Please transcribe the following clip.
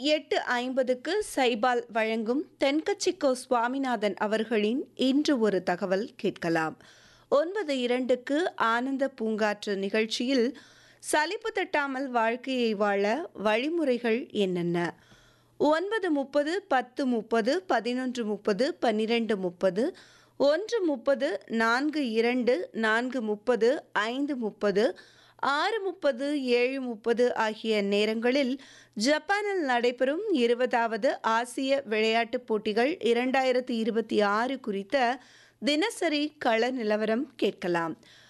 எட்டு ஐம்பதுக்கு சைபால் வழங்கும் தென்கட்சிக்கோ சுவாமிநாதன் அவர்களின் இன்று ஒரு தகவல் கேட்கலாம் ஒன்பது இரண்டுக்கு ஆனந்த பூங்காற்று நிகழ்ச்சியில் சலிப்பு தட்டாமல் வாழ்க்கையை வாழ வழிமுறைகள் என்னென்ன ஒன்பது முப்பது பத்து முப்பது பதினொன்று முப்பது பன்னிரெண்டு முப்பது ஒன்று முப்பது நான்கு இரண்டு நான்கு முப்பது ஐந்து முப்பது ஆறு முப்பது ஏழு முப்பது ஆகிய நேரங்களில் ஜப்பானில் நடைபெறும் இருபதாவது ஆசிய விளையாட்டுப் போட்டிகள் இரண்டாயிரத்தி இருபத்தி ஆறு குறித்த தினசரி கள நிலவரம் கேட்கலாம்